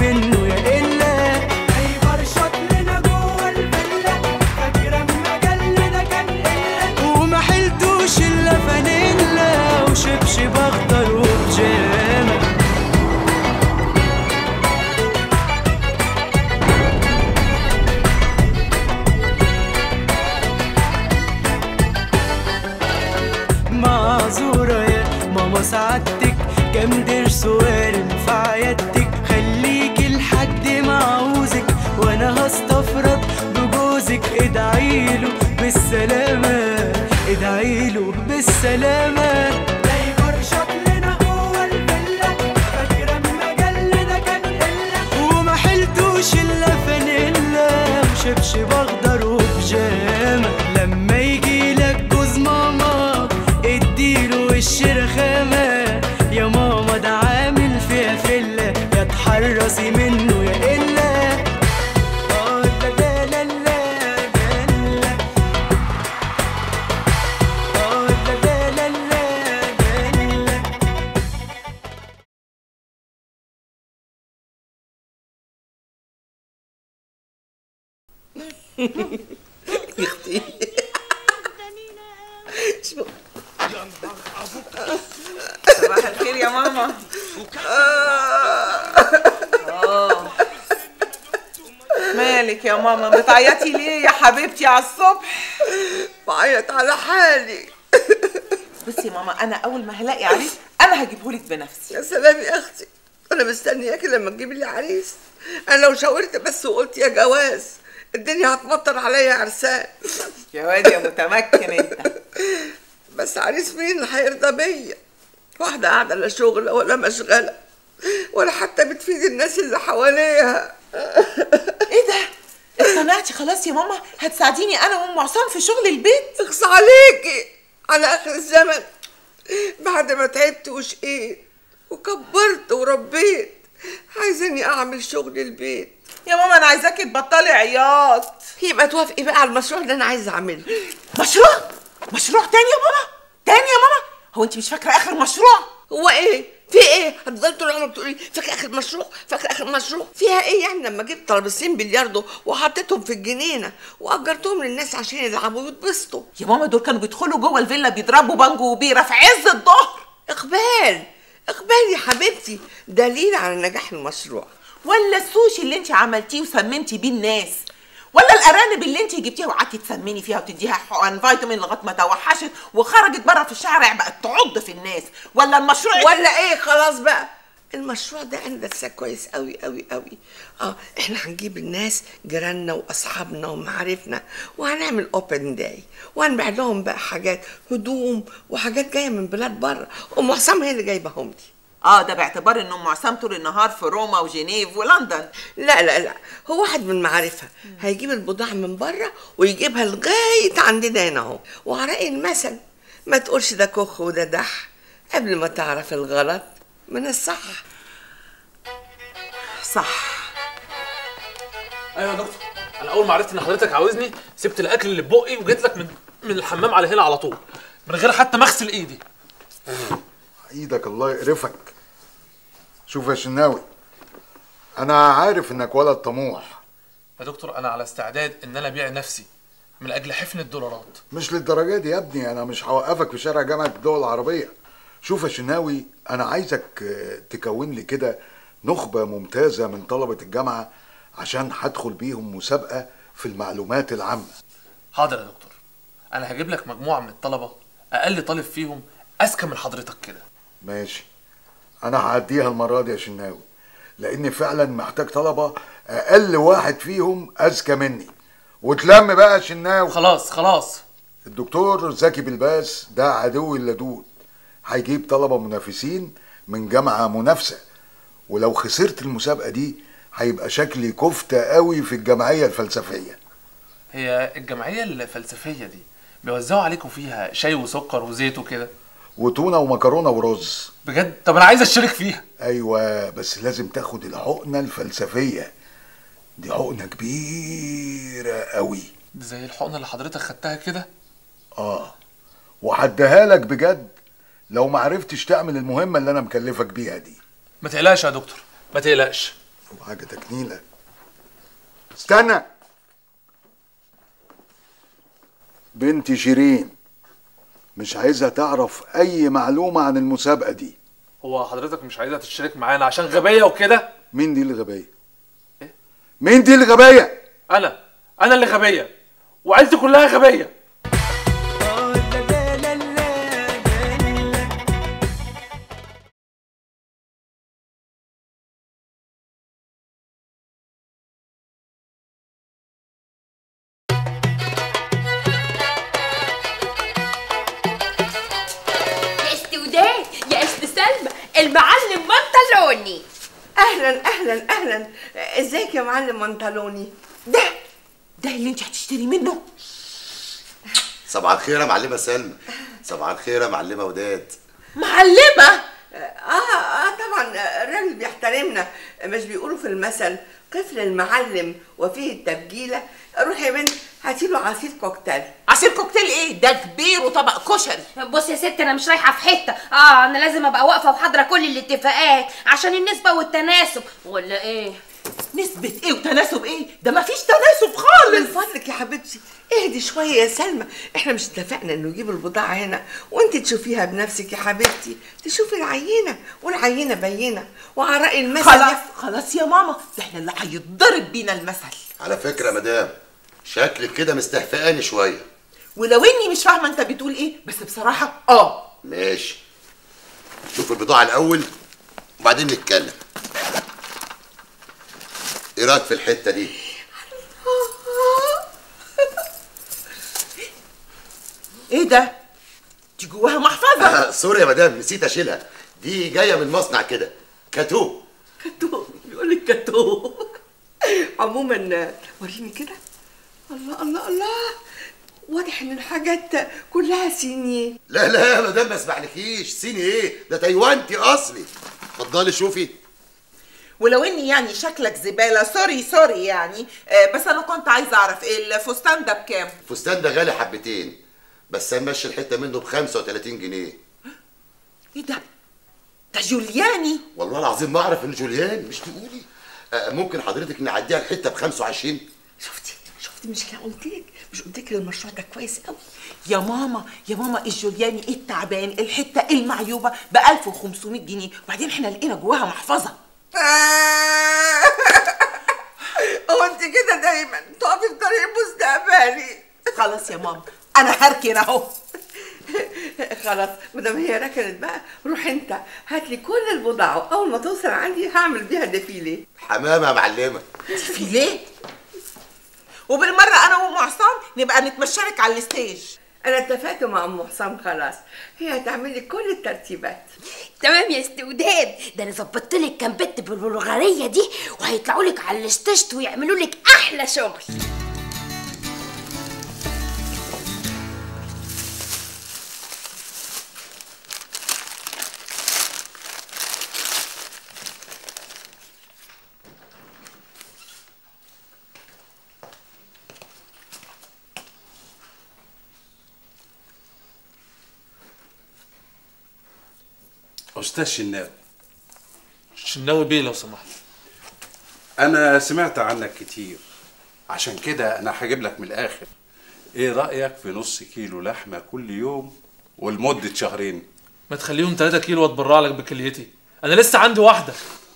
منه يا إلا هيبر شاط لنا جوه الفيلا فاكرة اما جلنا كان إلا وما حلتوش إلا فانيلا وشبشب أخضر وبيجامة معذورة يا ماما سعادتك كام درس وارم في عيادتك خليكي لحد ما عاوزك وانا هستفرد بجوزك ادعيله بالسلامة ادعيله بالسلامة هيبر شاط لنا جوه الفيلا فاكرة اما جلنا كان إلا وما حلتوش الا فانيلا وشبشب اخضر وبيجامة لما يجي لك جوز ماما اديله وش رخامة يا ماما ده عامل فيها فيلا يا تحرصي منه يا إلا آه لا لا لا لا لا آه لا لا لا لا لا يختي شو صباح الخير يا ماما آه. مالك يا ماما بتعيطي ليه يا حبيبتي على الصبح بعيط على حالي بصي يا ماما انا اول ما هلاقي عريس انا هجيبهولك بنفسي يا سلام يا اختي انا مستنياكي لما تجيبي لي عريس انا لو شاورت بس وقلت يا جواز الدنيا هتمطر عليا عرسان يا واد يا متمكن انت بس عريس مين اللي هيرضى بيا واحدة قاعدة لا شغل ولا مشغلة ولا حتى بتفيد الناس اللي حواليها ايه ده اقتنعتي خلاص يا ماما هتساعديني انا وام عصام في شغل البيت اخص عليكي على اخر الزمن بعد ما تعبت وشقيت وكبرت وربيت عايزاني اعمل شغل البيت يا ماما انا عايزاكي تبطلي عياط يبقى توافقي بقى على المشروع اللي انا عايزه اعمله مشروع مشروع تاني يا ماما تاني يا ماما هو انت مش فاكره اخر مشروع هو ايه في ايه هتفضلي طول عمرك تقولي فاكره اخر مشروع فاكره اخر مشروع فيها ايه يعني لما جبت طلبسين بلياردو وحطيتهم في الجنينه واجرتهم للناس عشان يلعبوا ويتبسطوا يا ماما دول كانوا بيدخلوا جوه الفيلا بيضربوا بانجو وبيره في عز الظهر اقبال اقبال يا حبيبتي دليل على نجاح المشروع ولا السوشي اللي انت عملتيه وسممتي بيه الناس ولا الارانب اللي انت جبتيها وقعدتي تسمني فيها وتديها حقن فيتامين لغايه ما توحشت وخرجت بره في الشارع بقت تعض في الناس ولا المشروع ولا ايه خلاص بقى المشروع ده انا درساه كويس قوي قوي قوي اه احنا هنجيب الناس جيراننا واصحابنا ومعارفنا وهنعمل اوبن داي وهنبيع لهم بقى حاجات هدوم وحاجات جايه من بلاد بره ام حسام هي اللي جايباهم لي اه ده باعتبار ان ام عصام طول النهار في روما وجنيف ولندن لا لا لا هو واحد من معارفها هيجيب البضاعة من بره ويجيبها لغاية عندنا هنا اهو وعلى رأي المثل ما تقولش ده كخ وده دح قبل ما تعرف الغلط من الصح صح ايوه يا دكتور انا اول ما عرفت ان حضرتك عاوزني سبت الاكل اللي في بقي وجيت لك من من الحمام على هنا على طول من غير حتى ما اغسل ايدي ايدك الله يقرفك شوف يا شناوي انا عارف انك ولد طموح يا دكتور انا على استعداد ان انا ابيع نفسي من اجل حفن الدولارات مش للدرجه دي يا ابني انا مش هوقفك في شارع جامعه الدول العربيه شوف يا شناوي انا عايزك آه، تكون لي كده نخبه ممتازه من طلبه الجامعه عشان هدخل بيهم مسابقه في المعلومات العامه حاضر يا دكتور انا هجيب لك مجموعه من الطلبه اقل طالب فيهم اذكى من حضرتك كده ماشي انا هعديها المره دي يا شناوي لاني فعلا محتاج طلبه اقل واحد فيهم اذكى مني وتلم بقى يا شناوي خلاص خلاص الدكتور زكي بالباس ده عدو اللدود هيجيب طلبه منافسين من جامعه منافسه ولو خسرت المسابقه دي هيبقى شكلي كفته قوي في الجمعيه الفلسفيه هي الجمعيه الفلسفيه دي بيوزعوا عليكم فيها شاي وسكر وزيت وكده وتونه ومكرونه ورز بجد طب انا عايز اشترك فيها ايوه بس لازم تاخد الحقنه الفلسفيه دي حقنه كبيره قوي دي زي الحقنه اللي حضرتك خدتها كده اه وهديها لك بجد لو ما عرفتش تعمل المهمه اللي انا مكلفك بيها دي ما تقلقش يا دكتور ما تقلقش وحاجتك نيلة استنى بنتي شيرين مش عايزة تعرف أي معلومة عن المسابقة دي هو حضرتك مش عايزها تشترك معانا عشان غبيه وكده مين دي اللي غبية؟ مين دي اللي غبية؟ انا انا اللي غبيه وعيلتي كلها غبيه آه لا لا لا لا لا لا يا استوداد يا است سلمى المعلم منطلوني اهلا اهلا اهلا ازيك يا معلم منطلوني ده ده اللي انت هتشتري منه صباح الخير يا معلمه سلمى صباح الخير يا معلمه وداد معلمة اه اه طبعا الراجل بيحترمنا مش بيقولوا في المثل طفل المعلم وفيه التبجيله روح يا بنت هاتي له عصير كوكتيل عصير كوكتيل ايه ده كبير وطبق كشري بص يا ست انا مش رايحه في حته اه انا لازم ابقى واقفه وحاضره كل الاتفاقات عشان النسبه والتناسب ولا ايه نسبة ايه وتناسب ايه ده مفيش تناسب من خالص فضلك يا حبيبتي اهدي شويه يا سلمى احنا مش اتفقنا انه يجيب البضاعه هنا وانت تشوفيها بنفسك يا حبيبتي تشوفي العينه والعينه بينه وعلى راي المثل خلاص خلاص يا ماما ده احنا اللي هيتضرب بينا المثل على فكره يا مدام شكلك كده مستهفقاني شويه ولو اني مش فاهمه انت بتقول ايه بس بصراحه اه ماشي شوف البضاعه الاول وبعدين نتكلم ايه رايك في الحته دي ايه ده دي جواها محفظه آه سوري يا مدام نسيت اشيلها دي جايه من مصنع كده كاتو كاتو بيقول لك كاتو عموما وريني كده الله الله الله واضح ان الحاجات كلها صيني لا لا يا مدام ما اسمحلكيش صيني ايه ده تايوانتي اصلي اتفضلي شوفي ولو اني يعني شكلك زباله سوري سوري يعني آه بس انا كنت عايزه اعرف الفستان ده بكام الفستان ده غالي حبتين بس هنمشي الحته منه ب 35 جنيه ايه ده ده جولياني والله العظيم ما اعرف ان جوليان مش تقولي آه، ممكن حضرتك نعديها الحته ب 25 شفتي شفتي مش كده قلت لك مش قلت لك المشروع ده كويس قوي يا ماما يا ماما الجولياني التعبان الحته المعيوبه ب 1500 جنيه وبعدين احنا لقينا جواها محفظه هو انت كده دايما تقفي في طريق مستقبلي خلاص يا ماما انا هركن اهو خلاص مدام هي ركنت بقى روح انت هات لي كل البضاعه اول ما توصل عندي هعمل بيها ديفيلي حمامه يا معلمه في ليه وبالمره انا وام عصام نبقى نتمشارك على الستيج انا اتفقت مع ام حسام خلاص هي هتعمل لي كل الترتيبات تمام يا استوداد ده انا ظبطت لك كام بت بالبلغاريه دي وهيطلعوا لك على الاستشت ويعملوا لك احلى شغل أستاذ شناوي شناوي بيه لو سمحت أنا سمعت عنك كتير عشان كده أنا هجيب لك من الآخر إيه رأيك في نص كيلو لحمة كل يوم ولمدة شهرين ما تخليهم 3 كيلو واتبرع لك بكليتي انا لسه عندي واحده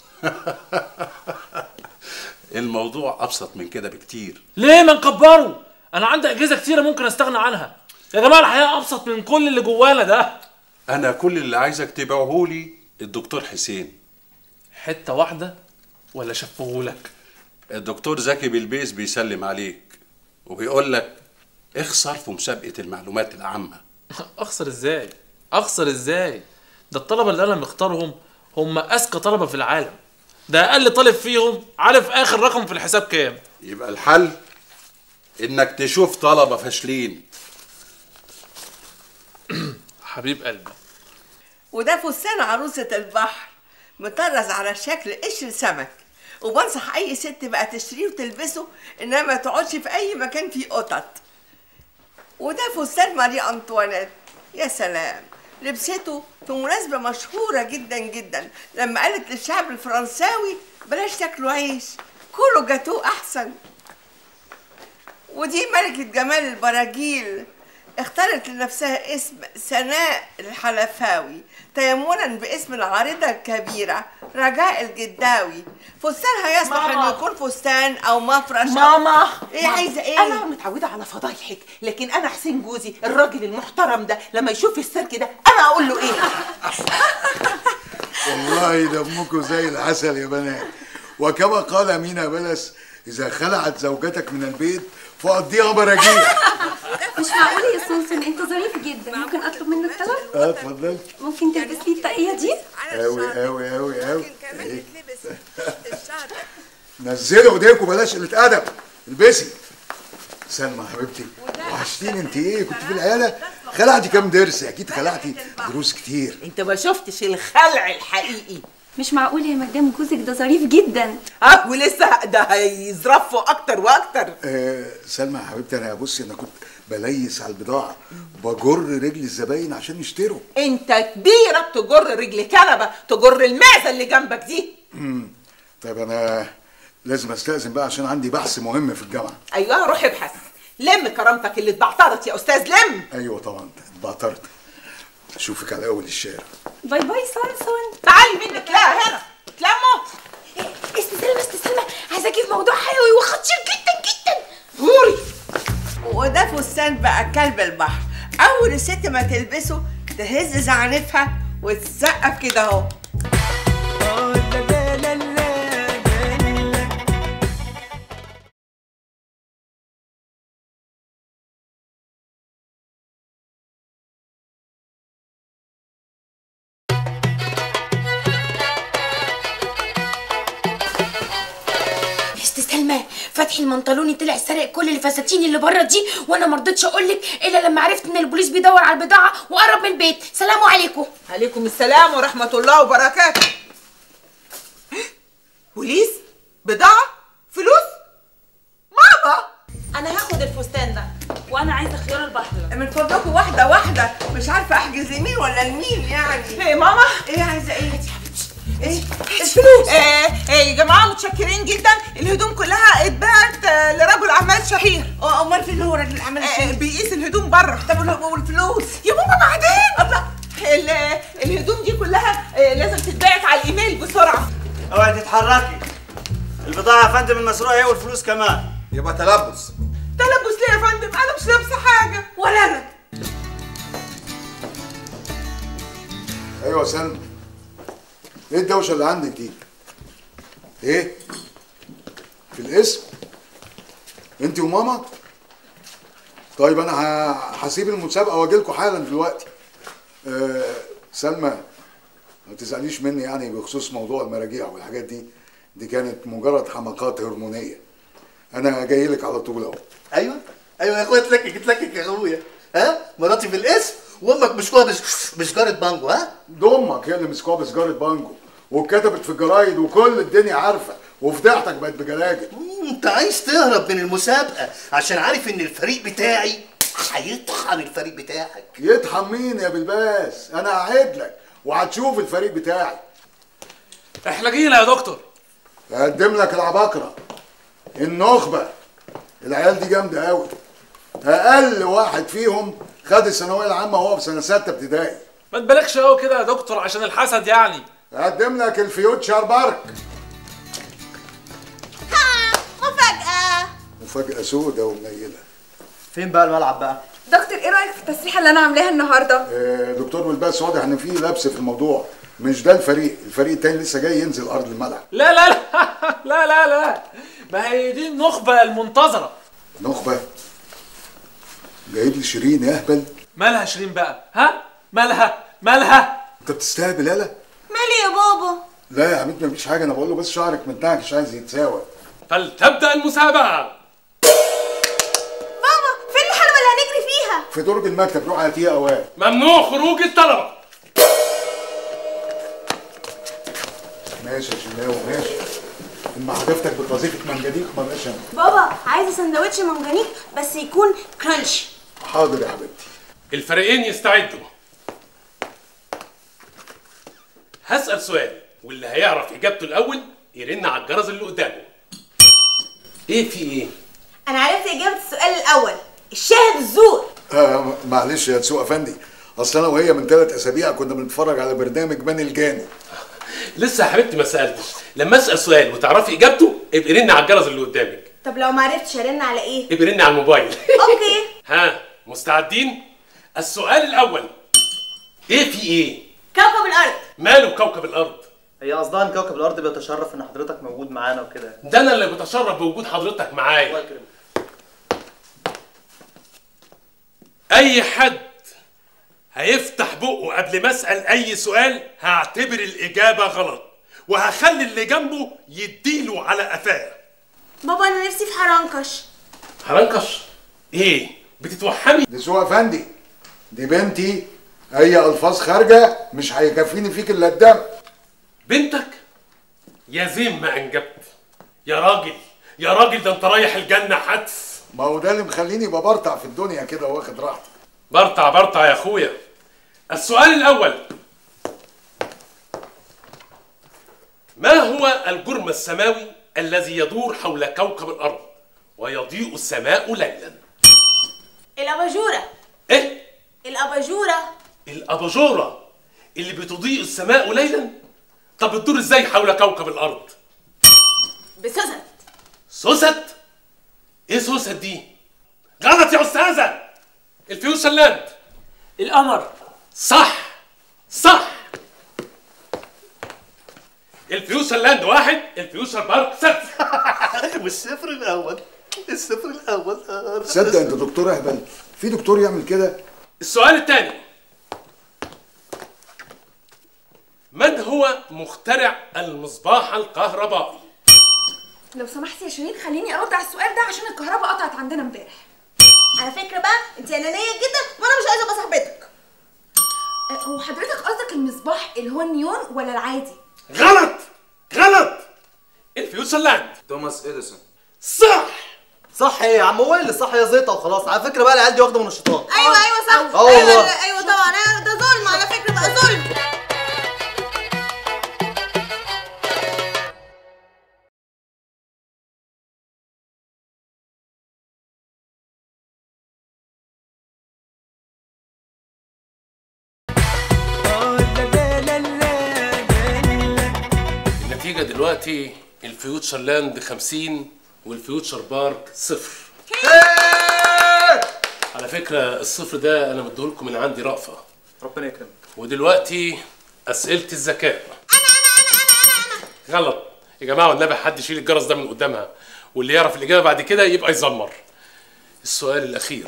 الموضوع أبسط من كده بكتير ليه ما نكبره انا عندي اجهزه كتيره ممكن استغنى عنها يا جماعه الحياه ابسط من كل اللي جوانا ده أنا كل اللي عايزك تبيعهولي الدكتور حسين حته واحده ولا شفهولك الدكتور زكي بالبيس بيسلم عليك وبيقول لك اخسر في مسابقة المعلومات العامة اخسر ازاي اخسر ازاي ده الطلبه اللي انا مختارهم هم اذكى طلبه في العالم ده اقل طالب فيهم عارف اخر رقم في الحساب كام يبقى الحل إنك تشوف طلبة فاشلين حبيب قلبي وده فستان عروسة البحر مطرز على شكل قشر سمك وبنصح أي ست بقى تشتريه وتلبسه إنها ما تقعدش في أي مكان فيه قطط وده فستان ماري أنطوانيت يا سلام لبسته في مناسبة مشهورة جدا جدا لما قالت للشعب الفرنساوي بلاش تاكلوا عيش كلوا جاتوه احسن ودي ملكة جمال البراجيل اختارت لنفسها اسم سناء الحلفاوي تيمنا باسم العارضة الكبيرة رجاء الجداوي فستانها يصلح ماما. انه يكون فستان او مفرش أو- ماما ايه ماما، عايزة ايه؟ انا متعوده على فضايحك لكن انا حسين جوزي الراجل المحترم ده لما يشوف السيرك ده انا اقول له ايه والله دمكم زي العسل يا بنات وكما قال مينا بلس إذا خلعت زوجتك من البيت فقضيها براجيل مش معقول يا سوسن انت ظريف جدا ممكن اطلب منك طلب اه اتفضل ممكن تلبس لي الطاقية دي أوي أوي أوي أوي نزلوا ايديكم بلاش قلة أدب البسي سلمى حبيبتي وحشتيني انت ايه كنت في العياده خلعتي كام درس اكيد خلعتي دروس كتير انت ما شفتش الخلع الحقيقي مش معقول يا مدام جوزك ده ظريف جدا اه ولسه ده هيزرفوا اكتر واكتر آه سلمى يا حبيبتي انا بصي انا كنت بليس على البضاعه بجر رجل الزباين عشان يشتروا انت كبيره تجر رجل كنبه تجر المعزه اللي جنبك دي امم طيب انا لازم استاذن بقى عشان عندي بحث مهم في الجامعه ايوه روح ابحث لم كرامتك اللي اتبعترت يا استاذ لم ايوه طبعا اتبعترت اشوفك على اول الشارع باي باي سونسون تعالي منك لا هنا اتلموا استسلم استسلم عايزاكي في موضوع حيوي وخطير جدا جدا غوري وده فستان بقى كلب البحر اول الست ما تلبسه تهز زعنفها وتسقف كده اهو است سلمى فتحي المنطلوني طلع سرق كل الفساتين اللي بره دي وانا ما رضيتش اقول لك الا لما عرفت ان البوليس بيدور على البضاعه وقرب من البيت سلام عليكم عليكم السلام ورحمه الله وبركاته بوليس بضاعه فلوس ماما انا هاخد الفستان ده وانا عايزه خيار البحر من فضلكم واحده واحده مش عارفه احجز يمين ولا لمين يعني ايه ماما ايه عايزه ايه ايه الفلوس آه آه يا جماعه متشكرين جدا الهدوم كلها اتباعت آه لرجل اعمال شهير اه امال فين هو راجل الاعمال آه الشهير بيقيس الهدوم بره طب وال- والفلوس يا ماما بعدين الله ال- الهدوم دي كلها آه لازم تتبعت على الايميل بسرعه اوعي تتحركي البضاعة يا فندم المسروقة هي والفلوس كمان يبقى تلبس تلبس ليه يا فندم انا مش لابسه حاجه ولا انا ايوه يا سلمى ايه الدوشه اللي عندك دي ايه في الاسم انت وماما طيب انا ه- هسيب المسابقه واجي لكم حالا دلوقتي آه سلمى ما تزعليش مني يعني بخصوص موضوع المراجيع والحاجات دي دي كانت مجرد حماقات هرمونيه انا جاي لك على طول اهو ايوه ايوه يا اخويا اتلكك اتلكك يا اخويا ها مراتي في الاسم وامك مشكوها بش بشجره بانجو ها ده امك هي اللي مسكوها بسجاره بانجو واتكتبت في الجرايد وكل الدنيا عارفه وفضيحتك بقت بجلاجل انت عايز تهرب من المسابقه عشان عارف ان الفريق بتاعي هيطحن الفريق بتاعك يطحن مين يا بالباس انا قاعد لك وهتشوف الفريق بتاعي احلجينا يا دكتور اقدم لك العباقره النخبه العيال دي جامده قوي اقل واحد فيهم خد الثانويه العامه وهو في سنه سته ابتدائي ما تبالغش قوي كده يا دكتور عشان الحسد يعني اقدم لك الفيوتشر بارك مفاجأة مفاجاه سودة ومنيله فين بقى الملعب بقى؟ دكتور ايه رايك في التسريحه اللي انا عاملاها النهارده آه، دكتور بالباس واضح ان في لبس في الموضوع مش ده الفريق الفريق التاني لسه جاي ينزل ارض الملعب لا لا لا لا لا لا ما هي دي النخبة المنتظرة نخبه جايب لي شيرين يا اهبل مالها شيرين بقى ها مالها مالها انت بتستهبل يالا مالي يا بابا لا يا حبيبتي مفيش حاجه انا بقول له بس شعرك منتعش عايز يتساوى فلتبدأ المسابقة بابا فين الحلوة اللي هنجري فيها في درج المكتب روح هاتيها اوام ممنوع خروج الطلبة ماشي يا شناوي ماشي اما هدفتك بوظيفه منجديق ما بقاش انا بابا عايزة سندوتش منجنيق بس يكون كرانش حاضر يا حبيبتي الفريقين يستعدوا هسأل سؤال واللي هيعرف إجابته الأول يرن على الجرس اللي قدامه ايه في ايه انا عرفت اجابه السؤال الاول الشاهد الزور آه معلش يا تسوق افندي اصل انا وهي من ثلاث اسابيع كنا بنتفرج على برنامج بني الجاني لسه يا حبيبتي ما سالتش لما اسال سؤال وتعرفي اجابته ابقي رن على الجرس اللي قدامك طب لو ما عرفتش ارن على ايه ابقي رن على الموبايل اوكي ها مستعدين السؤال الاول ايه في ايه كوكب الارض ماله كوكب الارض هي قصدها ان كوكب الارض بيتشرف ان حضرتك موجود معانا وكده ده انا اللي بتشرف بوجود حضرتك معايا اي حد هيفتح بقه قبل ما اسال اي سؤال هعتبر الاجابه غلط وهخلي اللي جنبه يديله على قفاه بابا انا نفسي في حرنكش حرنكش ايه بتتوحمي تسوق افندي دي بنتي اي الفاظ خارجه مش هيكفيني فيك الا الدم بنتك يا زين ما انجبت يا راجل يا راجل ده انت رايح الجنه حدس ما هو ده اللي مخليني ببرطع في الدنيا كده واخد راحتي برطع برطع يا اخويا السؤال الاول ما هو الجرم السماوي الذي يدور حول كوكب الارض ويضيء السماء ليلا الاباجوره ايه الاباجوره الاباجوره اللي بتضيء السماء ليلا طب بتدور ازاي حول كوكب الارض بسوست سوست ايه سوست دي غلط يا استاذه الفيوشن لاند القمر صح صح الفيوشن لاند واحد الفيوشن بارك صفر والصفر الاول الصفر الاول آه. تصدق انت دكتور اهبل في دكتور يعمل كده السؤال الثاني من هو مخترع المصباح الكهربائي لو سمحت يا شيرين خليني ارد على السؤال ده عشان الكهرباء قطعت عندنا امبارح على فكره بقى انت انانيه جدا وانا مش عايزه ابقى صاحبتك أه، هو حضرتك قصدك المصباح اللي هو النيون ولا العادي غلط غلط الفيوشن لاند توماس اديسون صح صح ايه يا عم هو اللي صح يا زيطه وخلاص على فكره بقى العيال دي واخده من الشيطان ايوه ايوه صح اه والله. ايوه ايوه طبعا أيوة، ده ظلم على فكره بقى ظلم النتيجة دلوقتي الفيوتشر لاند 50 والفيوتشر بارك صفر على فكرة الصفر ده أنا مديهولكم من عندي رأفة ربنا يكرمك ودلوقتي أسئلة الذكاء أنا أنا أنا أنا أنا غلط يا جماعة والنبي حد يشيل الجرس ده من قدامها واللي يعرف الإجابة بعد كده يبقى يزمر السؤال الأخير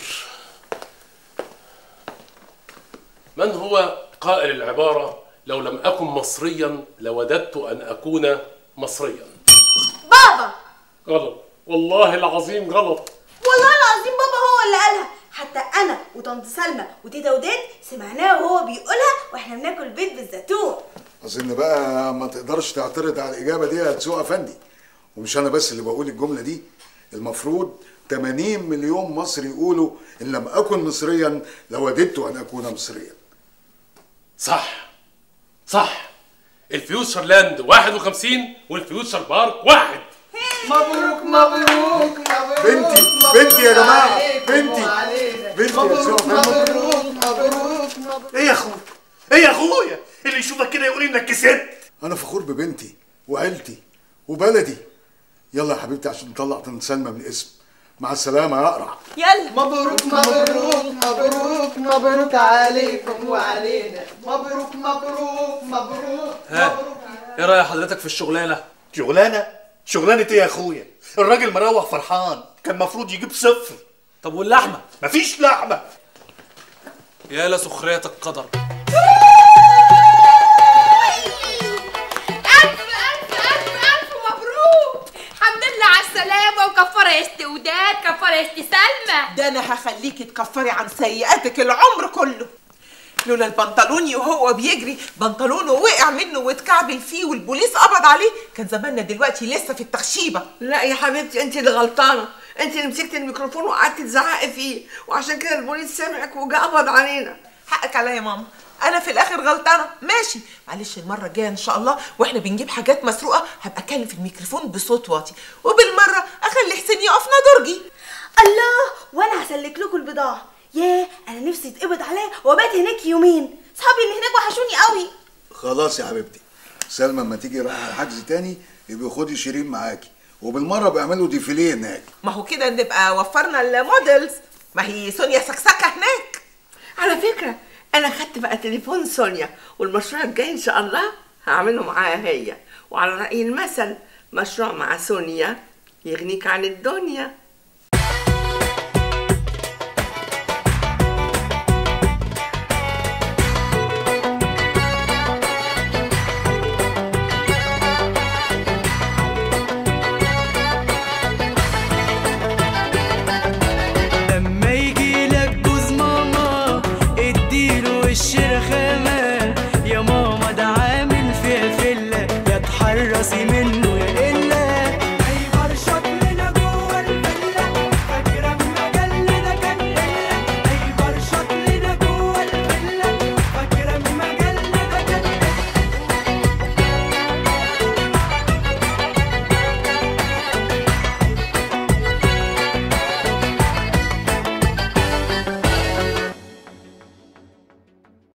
من هو قائل العبارة لو لم أكن مصريا لوددت أن أكون مصريا بابا غلط والله العظيم غلط والله العظيم بابا هو اللي قالها حتى انا وطنط سلمى وتيتا وداد سمعناها وهو بيقولها واحنا بناكل بيض بالزيتون اظن بقى ما تقدرش تعترض على الاجابه دي يا تسوق افندي ومش انا بس اللي بقول الجمله دي المفروض 80 مليون مصري يقولوا ان لم اكن مصريا لوددت ان اكون مصريا صح صح الفيوتشر لاند 51 والفيوتشر بارك واحد مبروك مبروك مبروك بنتي بنتي يا جماعه بنتي بنتي يا مبروك تسوق أفندي. مبروك مبروك مبروك ايه يا اخويا ايه يا اخويا اللي يشوفك كده يقول انك كسبت انا فخور ببنتي وعيلتي وبلدي يلا يا حبيبتي عشان نطلع طن سلمى من الاسم مع السلامه يا اقرع يلا مبروك مبروك مبروك مبروك عليكم وعلينا مبروك مبروك مبروك ها ايه راي حضرتك في الشغلانه شغلانه شغلانه ايه يا اخويا الراجل مروح فرحان كان المفروض يجيب صفر طب واللحمه مفيش لحمه يا لسخريه القدر ألف ألف ألف ألف مبروك الحمد لله على السلامة وكفارة يا ست وداد كفارة يا ست سلمى ده انا هخليكي تكفري عن سيئاتك العمر كله لولا البنطلوني وهو بيجري بنطلونه وقع منه واتكعبل فيه والبوليس قبض عليه كان زماننا دلوقتي لسه في التخشيبه لا يا حبيبتي انت اللي غلطانه انت اللي مسكتي الميكروفون وقعدتي تزعقي فيه وعشان كده البوليس سمعك وجا قبض علينا حقك عليا يا ماما انا في الاخر غلطانه ماشي معلش المره الجايه ان شاء الله واحنا بنجيب حاجات مسروقه هبقى اتكلم في الميكروفون بصوت واطي وبالمره اخلي حسين يقف درجي الله وانا هسلك لكم البضاعه ياه انا نفسي اتقبض عليا وابات هناك يومين صحابي اللي هناك وحشوني قوي خلاص يا حبيبتي سلمى لما تيجي رايحه الحجز تاني يبقى خدي شيرين معاكي وبالمره بيعملوا ديفيليه هناك ما هو كده نبقى وفرنا المودلز ما هي سونيا سكسكه هناك على فكرة أنا خدت بقى تليفون سونيا والمشروع الجاي إن شاء الله هعمله معاها هي وعلى رأي المثل مشروع مع سونيا يغنيك عن الدنيا